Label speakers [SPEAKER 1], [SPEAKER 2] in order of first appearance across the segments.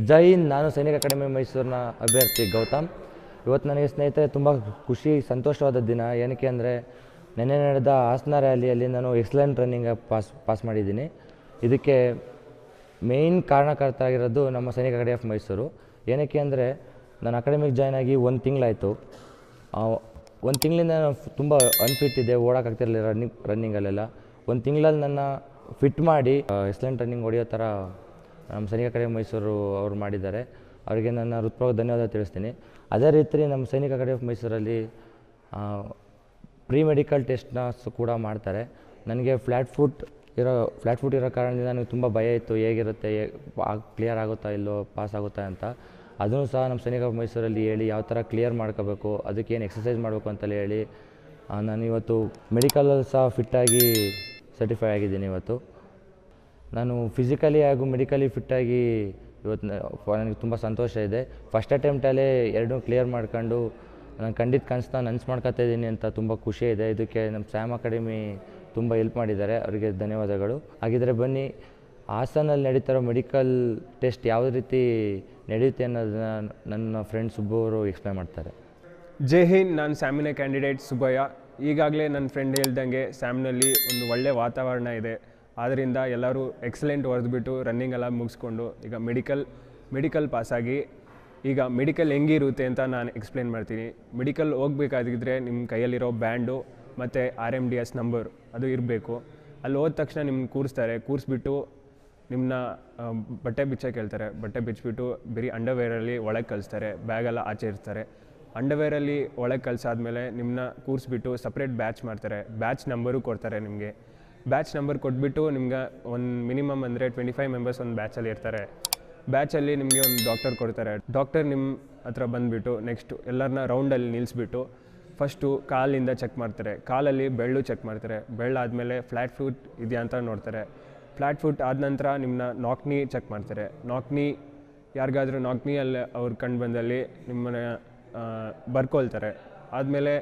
[SPEAKER 1] ಜೈ ಹಿಂದ್ ನಾನು ಸೈನಿಕ ಅಕಾಡೆಮಿ ಮೈಸೂರಿನ ಅಭ್ಯರ್ಥಿ ಗೌತಮ್ ಇವತ್ತು ನನಗೆ ಸ್ನೇಹಿತರೆ ತುಂಬ ಖುಷಿ ಸಂತೋಷವಾದ ದಿನ ಏನಕ್ಕೆ ಅಂದರೆ ನೆನ್ನೆ ನಡೆದ ಹಾಸನ ರ್ಯಾಲಿಯಲ್ಲಿ ನಾನು ಎಕ್ಸಲೆಂಟ್ ರನ್ನಿಂಗ್ ಪಾಸ್ ಪಾಸ್ ಮಾಡಿದ್ದೀನಿ ಇದಕ್ಕೆ ಮೇಯ್ನ್ ಕಾರಣಕರ್ತರಾಗಿರೋದು ನಮ್ಮ ಸೈನಿಕ ಅಕಾಡೆಮಿ ಆಫ್ ಮೈಸೂರು ಏನಕ್ಕೆ ಅಂದರೆ ನಾನು ಅಕಾಡೆಮಿಗೆ ಜಾಯ್ನ್ ಆಗಿ ಒಂದು ತಿಂಗಳಾಯಿತು ಒಂದು ತಿಂಗಳಿಂದ ನಾನು ತುಂಬ ಅನ್ಫಿಟ್ ಇದೆ ಓಡೋಕ್ಕಾಗ್ತಿರಲಿಲ್ಲ ರನ್ನಿಂಗ್ ರನ್ನಿಂಗಲ್ಲೆಲ್ಲ ಒಂದು ತಿಂಗಳಲ್ಲಿ ನನ್ನ ಫಿಟ್ ಮಾಡಿ ಎಕ್ಸಲೆಂಟ್ ರನ್ನಿಂಗ್ ಹೊಡೆಯೋ ಥರ ನಮ್ಮ ಸೈನಿಕ ಅಕಾಡೆಮಿ ಮೈಸೂರು ಅವರು ಮಾಡಿದ್ದಾರೆ ಅವರಿಗೆ ನನ್ನ ಹೃತ್ಪೂರ್ವಕ ಧನ್ಯವಾದ ತಿಳಿಸ್ತೀನಿ ಅದೇ ರೀತಿ ನಮ್ಮ ಸೈನಿಕ ಅಕಾಡೆಮಿ ಆಫ್ ಮೈಸೂರಲ್ಲಿ ಪ್ರೀ ಮೆಡಿಕಲ್ ಟೆಸ್ಟ್ನ ಸ ಕೂಡ ಮಾಡ್ತಾರೆ ನನಗೆ ಫ್ಲ್ಯಾಟ್ ಫುಟ್ ಇರೋ ಫ್ಲ್ಯಾಟ್ ಫುಟ್ ಇರೋ ಕಾರಣದಿಂದ ನನಗೆ ತುಂಬ ಭಯ ಇತ್ತು ಹೇಗಿರುತ್ತೆ ಕ್ಲಿಯರ್ ಆಗುತ್ತಾ ಇಲ್ಲೋ ಪಾಸ್ ಆಗುತ್ತಾ ಅಂತ ಅದನ್ನು ಸಹ ನಮ್ಮ ಸೈನಿಕ ಮೈಸೂರಲ್ಲಿ ಹೇಳಿ ಯಾವ ಥರ ಕ್ಲಿಯರ್ ಮಾಡ್ಕೋಬೇಕು ಅದಕ್ಕೆ ಏನು ಎಕ್ಸಸೈಸ್ ಮಾಡಬೇಕು ಅಂತಲೇ ಹೇಳಿ ಆ, ನಾನು ಇವತ್ತು ಮೆಡಿಕಲಲ್ಲಿ ಸಹ ಫಿಟ್ಟಾಗಿ ಸರ್ಟಿಫೈ ಆಗಿದ್ದೀನಿ ಇವತ್ತು ನಾನು ಫಿಸಿಕಲಿ ಹಾಗೂ ಮೆಡಿಕಲಿ ಫಿಟ್ಟಾಗಿ ಇವತ್ತು ನ- ಫ- ನನಗೆ ತುಂಬ ಸಂತೋಷ ಇದೆ ಫಸ್ಟ್ ಅಟೆಂಪ್ಟಲ್ಲೇ ಎರಡೂ ಕ್ಲಿಯರ್ ಮಾಡ್ಕೊಂಡು ನಾನು ಖಂಡಿತ ಕನಸನ್ನ ನನಸು ಮಾಡ್ಕೊತಾ ಇದ್ದೀನಿ ಅಂತ ತುಂಬ ಖುಷಿ ಇದೆ ಇದಕ್ಕೆ ನಮ್ಮ ಸ್ಯಾಮ್ ಅಕಾಡೆಮಿ ತುಂಬ ಹೆಲ್ಪ್ ಮಾಡಿದ್ದಾರೆ ಅವರಿಗೆ ಧನ್ಯವಾದಗಳು ಹಾಗಿದ್ರೆ ಬನ್ನಿ ಹಾಸನಲ್ಲಿ ನಡೀತಿರೋ ಮೆಡಿಕಲ್ ಟೆಸ್ಟ್ ಯಾವ ರೀತಿ ನಡೆಯುತ್ತೆ ಅನ್ನೋದನ್ನ ನನ್ನ ಫ್ರೆಂಡ್ ಸುಬ್ಬು ಅವರು ಎಕ್ಸ್ಪ್ಲೈನ್ ಮಾಡ್ತಾರೆ
[SPEAKER 2] ಜೈ ಹಿಂದ್ ನಾನು ಸ್ಯಾಮಿನ ಕ್ಯಾಂಡಿಡೇಟ್ ಸುಬ್ಬಯ್ಯ ಈಗಾಗಲೇ ನನ್ನ ಫ್ರೆಂಡ್ ಹೇಳ್ದಂಗೆ ಸ್ಯಾಮ್ನಲ್ಲಿ ಒಂದು ಒಳ್ಳೆ ವಾತಾವರಣ ಇದೆ ಆದ್ದರಿಂದ ಎಲ್ಲರೂ ಎಕ್ಸಲೆಂಟ್ ಹೊಡೆದ್ಬಿಟ್ಟು ರನ್ನಿಂಗ್ ಎಲ್ಲ ಮುಗಿಸ್ಕೊಂಡು ಈಗ ಮೆಡಿಕಲ್ ಮೆಡಿಕಲ್ ಪಾಸಾಗಿ ಈಗ ಮೆಡಿಕಲ್ ಹೆಂಗಿರುತ್ತೆ ಅಂತ ನಾನು ಎಕ್ಸ್ಪ್ಲೇನ್ ಮಾಡ್ತೀನಿ ಮೆಡಿಕಲ್ ಹೋಗ್ಬೇಕಾಗಿದ್ರೆ ನಿಮ್ಮ ಕೈಯಲ್ಲಿರೋ ಬ್ಯಾಂಡು ಮತ್ತು R M D S number ಅದು ಇರಬೇಕು ಅಲ್ಲಿ ಹೋದ ತಕ್ಷಣ ನಿಮ್ಗೆ ಕೂರಿಸ್ತಾರೆ ಕೂರಿಸ್ಬಿಟ್ಟು ನಿಮ್ಮನ್ನ ಬಟ್ಟೆ ಬಿಚ್ಚಕ್ಕೆ ಹೇಳ್ತಾರೆ ಬಟ್ಟೆ ಬಿಚ್ಚಿಬಿಟ್ಟು ಬರೀ ಅಂಡರ್ವೇರಲ್ಲಿ ಒಳಗೆ ಕಳಿಸ್ತಾರೆ ಬ್ಯಾಗೆಲ್ಲ ಆಚೆ ಇರ್ತಾರೆ ಅಂಡರ್ವೇರಲ್ಲಿ ಒಳಗೆ ಕಳ್ಸಾದ್ಮೇಲೆ ನಿಮ್ಮನ್ನ ಕೂರಿಸ್ಬಿಟ್ಟು ಸಪ್ರೇಟ್ ಬ್ಯಾಚ್ ಮಾಡ್ತಾರೆ ಬ್ಯಾಚ್ ನಂಬರು ಕೊಡ್ತಾರೆ ನಿಮಗೆ ಬ್ಯಾಚ್ ನಂಬರ್ ಕೊಟ್ಬಿಟ್ಟು ನಿಮ್ಗೆ ಒಂದು ಮಿನಿಮಮ್ ಅಂದರೆ ಟ್ವೆಂಟಿ ಫೈವ್ ಮೆಂಬರ್ಸ್ ಒಂದು ಬ್ಯಾಚಲ್ಲಿ ಇರ್ತಾರೆ ಬ್ಯಾಚಲ್ಲಿ ನಿಮಗೆ ಒಂದು ಡಾಕ್ಟರ್ ಕೊಡ್ತಾರೆ ಡಾಕ್ಟರ್ ನಿಮ್ಮ ಹತ್ರ ಬಂದುಬಿಟ್ಟು ನೆಕ್ಸ್ಟು ಎಲ್ಲರನ್ನ ರೌಂಡಲ್ಲಿ ನಿಲ್ಲಿಸ್ಬಿಟ್ಟು ಫಸ್ಟು ಕಾಲಿಂದ ಚೆಕ್ ಮಾಡ್ತಾರೆ ಕಾಲಲ್ಲಿ ಬೆಳ್ಳು ಚೆಕ್ ಮಾಡ್ತಾರೆ ಬೆಳ್ಳಾದಮೇಲೆ ಫ್ಲ್ಯಾಟ್ ಫುಟ್ ಇದೆಯಾ ಅಂತ ನೋಡ್ತಾರೆ ಫ್ಲ್ಯಾಟ್ ಫುಟ್ ಆದ ನಂತರ ನಿಮ್ಮನ್ನ ನಾಕ್ನಿ ಚೆಕ್ ಮಾಡ್ತಾರೆ ನಾಕ್ನಿ ಯಾರಿಗಾದ್ರೂ ನಾಕ್ನಿಯಲ್ಲಿ ಅವ್ರು ಕಂಡು ಬಂದಲ್ಲಿ ನಿಮ್ಮನ್ನ ಆ, ಬರ್ಕೊಳ್ತಾರೆ ಆದಮೇಲೆ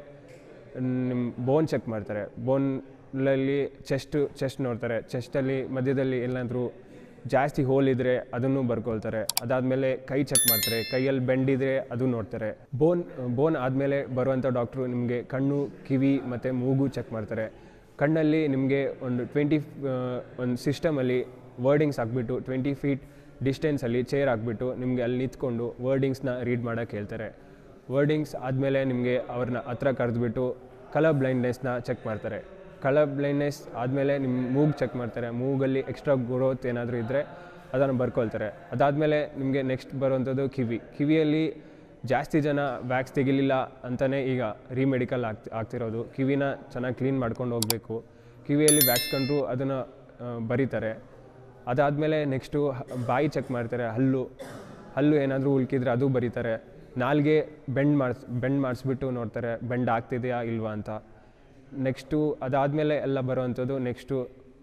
[SPEAKER 2] ನಿಮ್ಮ ಬೋನ್ ಚೆಕ್ ಮಾಡ್ತಾರೆ ಬೋನಲ್ಲಿ ಚೆಸ್ಟ್ ಚೆಸ್ಟ್ ನೋಡ್ತಾರೆ ಚೆಸ್ಟಲ್ಲಿ ಮಧ್ಯದಲ್ಲಿ ಎಲ್ಲಾದರೂ ಜಾಸ್ತಿ ಹೋಲ್ ಇದ್ದರೆ ಅದನ್ನು ಬರ್ಕೊಳ್ತಾರೆ ಅದಾದಮೇಲೆ ಕೈ ಚೆಕ್ ಮಾಡ್ತಾರೆ ಕೈಯಲ್ಲಿ ಬೆಂಡಿದ್ರೆ ಅದು ನೋಡ್ತಾರೆ ಬೋನ್ ಬೋನ್ ಆದಮೇಲೆ ಬರುವಂಥ ಡಾಕ್ಟ್ರು ನಿಮಗೆ ಕಣ್ಣು ಕಿವಿ ಮತ್ತು ಮೂಗು ಚೆಕ್ ಮಾಡ್ತಾರೆ ಕಣ್ಣಲ್ಲಿ ನಿಮಗೆ ಒಂದು ಟ್ವೆಂಟಿ ಒಂದು ಸಿಸ್ಟಮಲ್ಲಿ ವರ್ಡಿಂಗ್ಸ್ ಹಾಕ್ಬಿಟ್ಟು ಟ್ವೆಂಟಿ ಫೀಟ್ ಡಿಸ್ಟೆನ್ಸಲ್ಲಿ ಚೇರ್ ಹಾಕ್ಬಿಟ್ಟು ನಿಮಗೆ ಅಲ್ಲಿ ನಿಂತ್ಕೊಂಡು ವರ್ಡಿಂಗ್ಸ್ನ ರೀಡ್ ಮಾಡೋಕ್ಕೆ ಹೇಳ್ತಾರೆ ವರ್ಡಿಂಗ್ಸ್ ಆದಮೇಲೆ ನಿಮಗೆ ಅವ್ರನ್ನ ಹತ್ರ ಕರೆದ್ಬಿಟ್ಟು ಕಲರ್ ಬ್ಲೈಂಡ್ನೆಸ್ನ ಚೆಕ್ ಮಾಡ್ತಾರೆ ಕಲರ್ ಬ್ಲೈಂಡ್ನೆಸ್ ಆದಮೇಲೆ ನಿಮ್ಮ ಮೂಗು ಚೆಕ್ ಮಾಡ್ತಾರೆ ಮೂಗಲ್ಲಿ ಎಕ್ಸ್ಟ್ರಾ ಗ್ರೋತ್ ಏನಾದರೂ ಇದ್ದರೆ ಅದನ್ನು ಬರ್ಕೊಳ್ತಾರೆ ಅದಾದಮೇಲೆ ನಿಮಗೆ ನೆಕ್ಸ್ಟ್ ಬರುವಂಥದ್ದು ಕಿವಿ ಕಿವಿಯಲ್ಲಿ ಜಾಸ್ತಿ ಜನ ವ್ಯಾಕ್ಸ್ ತೆಗಿಲಿಲ್ಲ ಅಂತಲೇ ಈಗ ರೀಮೆಡಿಕಲ್ ಆಗ್ತಿ ಆಗ್ತಿರೋದು ಕಿವಿನ ಚೆನ್ನಾಗಿ ಕ್ಲೀನ್ ಮಾಡ್ಕೊಂಡು ಹೋಗಬೇಕು ಕಿವಿಯಲ್ಲಿ ವ್ಯಾಕ್ಸ್ ಕಂಡ್ರು ಅದನ್ನು ಬರೀತಾರೆ ಅದಾದಮೇಲೆ ನೆಕ್ಸ್ಟು ಬಾಯಿ ಚೆಕ್ ಮಾಡ್ತಾರೆ ಹಲ್ಲು ಹಲ್ಲು ಏನಾದರೂ ಉಳ್ಕಿದ್ರೆ ಅದು ಬರೀತಾರೆ ನಾಲ್ಗೆ ಬೆಂಡ್ ಮಾಡಿಸ್ ಬೆಂಡ್ ಮಾಡಿಸ್ಬಿಟ್ಟು ನೋಡ್ತಾರೆ ಬೆಂಡ್ ಆಗ್ತಿದೆಯಾ ಇಲ್ವಾ ಅಂತ ನೆಕ್ಸ್ಟು ಅದಾದಮೇಲೆ ಎಲ್ಲ ಬರುವಂಥದ್ದು ನೆಕ್ಸ್ಟು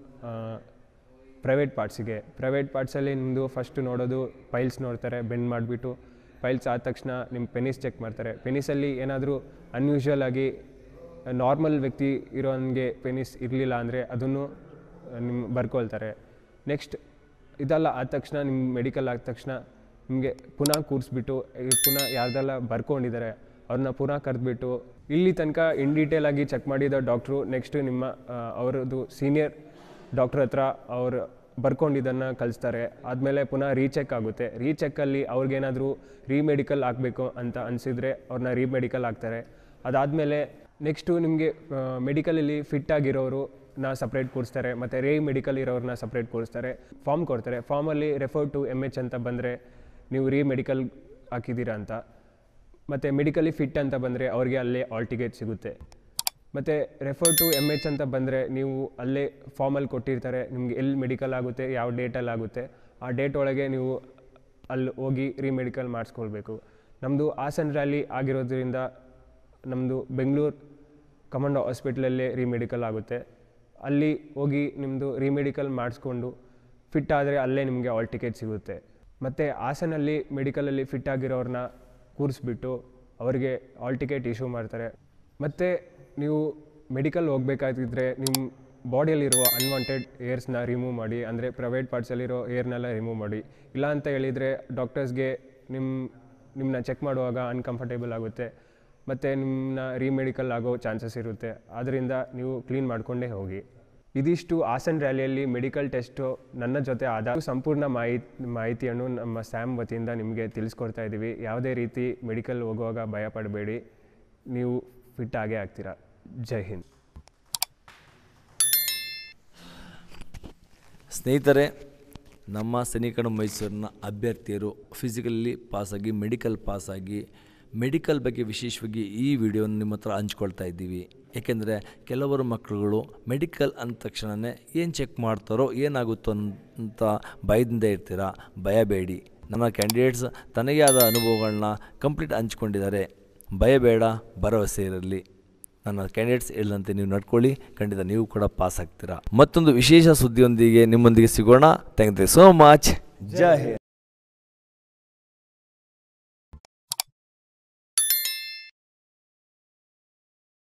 [SPEAKER 2] ಪ್ರೈವೇಟ್ ಪಾರ್ಟ್ಸಿಗೆ ಪ್ರೈವೇಟ್ ಪಾರ್ಟ್ಸಲ್ಲಿ ನಿಮ್ಮದು ಫಸ್ಟು ನೋಡೋದು ಪೈಲ್ಸ್ ನೋಡ್ತಾರೆ ಬೆಂಡ್ ಮಾಡಿಬಿಟ್ಟು ಪೈಲ್ಸ್ ಆದ ತಕ್ಷಣ ನಿಮ್ಮ ಪೆನಿಸ್ ಚೆಕ್ ಮಾಡ್ತಾರೆ ಪೆನಿಸಲ್ಲಿ ಏನಾದರೂ ಅನ್ಯೂಶುವಲ್ ಆಗಿ ನಾರ್ಮಲ್ ವ್ಯಕ್ತಿ ಇರೋನಿಗೆ ಪೆನಿಸ್ ಇರಲಿಲ್ಲ ಅಂದರೆ ಅದನ್ನು ನಿಮ್ಮ ಬರ್ಕೊಳ್ತಾರೆ ನೆಕ್ಸ್ಟ್ ಇದೆಲ್ಲ ಆದ ತಕ್ಷಣ ನಿಮ್ಮ ಮೆಡಿಕಲ್ ಆದ ತಕ್ಷಣ ನಿಮಗೆ ಪುನಃ ಕೂರಿಸ್ಬಿಟ್ಟು ಈ ಪುನಃ ಯಾರ್ದೆಲ್ಲ ಬರ್ಕೊಂಡಿದ್ದಾರೆ ಅವ್ರನ್ನ ಪುನಃ ಕರೆದ್ಬಿಟ್ಟು ಇಲ್ಲಿ ತನಕ ಇನ್ ಡೀಟೇಲ್ ಆಗಿ ಚೆಕ್ ಮಾಡಿದ ಡಾಕ್ಟ್ರು ನೆಕ್ಸ್ಟು ನಿಮ್ಮ ಆ, ಅವರದ್ದು ಸೀನಿಯರ್ ಡಾಕ್ಟ್ರ್ ಹತ್ರ ಅವರು ಬರ್ಕೊಂಡಿದ್ದನ್ನು ಕಳಿಸ್ತಾರೆ ಆದಮೇಲೆ ಪುನಃ ರೀಚೆಕ್ ಆಗುತ್ತೆ ರೀಚೆಕ್ಕಲ್ಲಿ ಅವ್ರಿಗೇನಾದರೂ ರೀಮೆಡಿಕಲ್ ಆಗಬೇಕು ಅಂತ ಅನಿಸಿದರೆ ಅವ್ರನ್ನ ರೀಮೆಡಿಕಲ್ ಆಗ್ತಾರೆ ಅದಾದಮೇಲೆ ನೆಕ್ಸ್ಟು ನಿಮಗೆ ಮೆಡಿಕಲಲ್ಲಿ ಫಿಟ್ ಆಗಿರೋರು ನ ಸಪ್ರೇಟ್ ಕೂರಿಸ್ತಾರೆ ಮತ್ತು ರೇ ಮೆಡಿಕಲ್ ಇರೋರನ್ನ ಸಪ್ರೇಟ್ ಕೂರಿಸ್ತಾರೆ ಫಾರ್ಮ್ ಕೊಡ್ತಾರೆ ಫಾರ್ಮಲ್ಲಿ ರೆಫರ್ ಟು ಎಮ್ ಎಚ್ ಅಂತ ಬಂದರೆ ನೀವು ರೀ ಮೆಡಿಕಲ್ ಹಾಕಿದ್ದೀರಾ ಅಂತ ಮತ್ತು ಮೆಡಿಕಲಿ ಫಿಟ್ ಅಂತ ಬಂದರೆ ಅವ್ರಿಗೆ ಅಲ್ಲೇ ಆಲ್ ಟಿಕೆಟ್ ಸಿಗುತ್ತೆ ಮತ್ತು ರೆಫರ್ ಟು ಎಮ್ ಎಚ್ ಅಂತ ಬಂದರೆ ನೀವು ಅಲ್ಲೇ ಫಾರ್ಮಲ್ಲಿ ಕೊಟ್ಟಿರ್ತಾರೆ ನಿಮ್ಗೆ ಎಲ್ಲಿ ಮೆಡಿಕಲ್ ಆಗುತ್ತೆ ಯಾವ ಡೇಟಲ್ಲಿ ಆಗುತ್ತೆ ಆ ಡೇಟ್ ಒಳಗೆ ನೀವು ಅಲ್ಲಿ ಹೋಗಿ ರೀಮೆಡಿಕಲ್ ಮಾಡಿಸ್ಕೊಳ್ಬೇಕು ನಮ್ಮದು ಹಾಸನ್ ರ್ಯಾಲಿ ಆಗಿರೋದ್ರಿಂದ ನಮ್ಮದು ಬೆಂಗಳೂರು ಕಮಾಂಡೋ ಹಾಸ್ಪಿಟ್ಲಲ್ಲೇ ರೀಮೆಡಿಕಲ್ ಆಗುತ್ತೆ ಅಲ್ಲಿ ಹೋಗಿ ನಿಮ್ಮದು ರೀಮೆಡಿಕಲ್ ಮಾಡಿಸ್ಕೊಂಡು ಫಿಟ್ ಆದರೆ ಅಲ್ಲೇ ನಿಮಗೆ ಆಲ್ ಟಿಕೆಟ್ ಸಿಗುತ್ತೆ ಮತ್ತು ಹಾಸನಲ್ಲಿ ಮೆಡಿಕಲಲ್ಲಿ ಫಿಟ್ ಆಗಿರೋರನ್ನ ಕೂರಿಸ್ಬಿಟ್ಟು ಅವರಿಗೆ ಆಲ್ ಟಿಕೆಟ್ ಇಶ್ಯೂ ಮಾಡ್ತಾರೆ ಮತ್ತು ನೀವು ಮೆಡಿಕಲ್ ಹೋಗ್ಬೇಕಾಗಿದ್ರೆ ನಿಮ್ಮ ಬಾಡಿಯಲ್ಲಿರುವ ಅನ್ವಾಂಟೆಡ್ ಏರ್ಸ್ನ ರಿಮೂವ್ ಮಾಡಿ ಅಂದರೆ ಪ್ರೈವೇಟ್ ಪಾರ್ಟ್ಸಲ್ಲಿರೋ ಏರ್ನೆಲ್ಲ ರಿಮೂವ್ ಮಾಡಿ ಇಲ್ಲ ಅಂತ ಹೇಳಿದರೆ ಡಾಕ್ಟರ್ಸ್ಗೆ ನಿಮ್ಮ ನಿಮ್ಮನ್ನ ಚೆಕ್ ಮಾಡುವಾಗ ಅನ್ಕಂಫರ್ಟೇಬಲ್ ಆಗುತ್ತೆ ಮತ್ತು ನಿಮ್ಮನ್ನ ರೀಮೆಡಿಕಲ್ ಆಗೋ ಚಾನ್ಸಸ್ ಇರುತ್ತೆ ಆದ್ದರಿಂದ ನೀವು ಕ್ಲೀನ್ ಮಾಡಿಕೊಂಡೇ ಹೋಗಿ ಇದಿಷ್ಟು ಹಾಸನ್ ರ್ಯಾಲಿಯಲ್ಲಿ ಮೆಡಿಕಲ್ ಟೆಸ್ಟು ನನ್ನ ಜೊತೆ ಆದ ಸಂಪೂರ್ಣ ಮಾಹಿತಿ ಮಾಹಿತಿಯನ್ನು ನಮ್ಮ ಸ್ಯಾಮ್ ವತಿಯಿಂದ ನಿಮಗೆ ತಿಳಿಸ್ಕೊಡ್ತಾ ಇದ್ದೀವಿ ಯಾವುದೇ ರೀತಿ ಮೆಡಿಕಲ್ ಹೋಗುವಾಗ ಭಯ ಪಡಬೇಡಿ ನೀವು ಫಿಟ್ ಆಗೇ ಆಗ್ತೀರಾ ಜೈ ಹಿಂದ್
[SPEAKER 3] ಸ್ನೇಹಿತರೆ ನಮ್ಮ ಸನಿಕಣ ಮೈಸೂರಿನ ಅಭ್ಯರ್ಥಿಯರು ಫಿಸಿಕಲಿ ಪಾಸಾಗಿ ಮೆಡಿಕಲ್ ಪಾಸಾಗಿ ಮೆಡಿಕಲ್ ಬಗ್ಗೆ ವಿಶೇಷವಾಗಿ ಈ ವಿಡಿಯೋನ ನಿಮ್ಮ ಹತ್ರ ಹಂಚ್ಕೊಳ್ತಾ ಇದ್ದೀವಿ ಏಕೆಂದರೆ ಕೆಲವರು ಮಕ್ಕಳುಗಳು ಮೆಡಿಕಲ್ ಅಂದ ತಕ್ಷಣವೇ ಏನು ಚೆಕ್ ಮಾಡ್ತಾರೋ ಏನಾಗುತ್ತೋ ಅಂತ ಭಯದಿಂದ ಇರ್ತೀರಾ ಭಯಬೇಡಿ ನಮ್ಮ ಕ್ಯಾಂಡಿಡೇಟ್ಸ್ ತನಗೇ ಆದ ಅನುಭವಗಳನ್ನ ಕಂಪ್ಲೀಟ್ ಹಂಚ್ಕೊಂಡಿದ್ದಾರೆ ಭಯ ಬೇಡ ಭರವಸೆ ಇರಲಿ ನನ್ನ ಕ್ಯಾಂಡಿಡೇಟ್ಸ್ ಹೇಳಿದಂತೆ ನೀವು ನಡ್ಕೊಳ್ಳಿ ಖಂಡಿತ ನೀವು ಕೂಡ ಪಾಸ್ ಆಗ್ತೀರಾ ಮತ್ತೊಂದು ವಿಶೇಷ ಸುದ್ದಿಯೊಂದಿಗೆ ನಿಮ್ಮೊಂದಿಗೆ ಸಿಗೋಣ ಥ್ಯಾಂಕ್ ಯು ಸೋ ಮಚ್ ಜೈ ಹಿಂದ್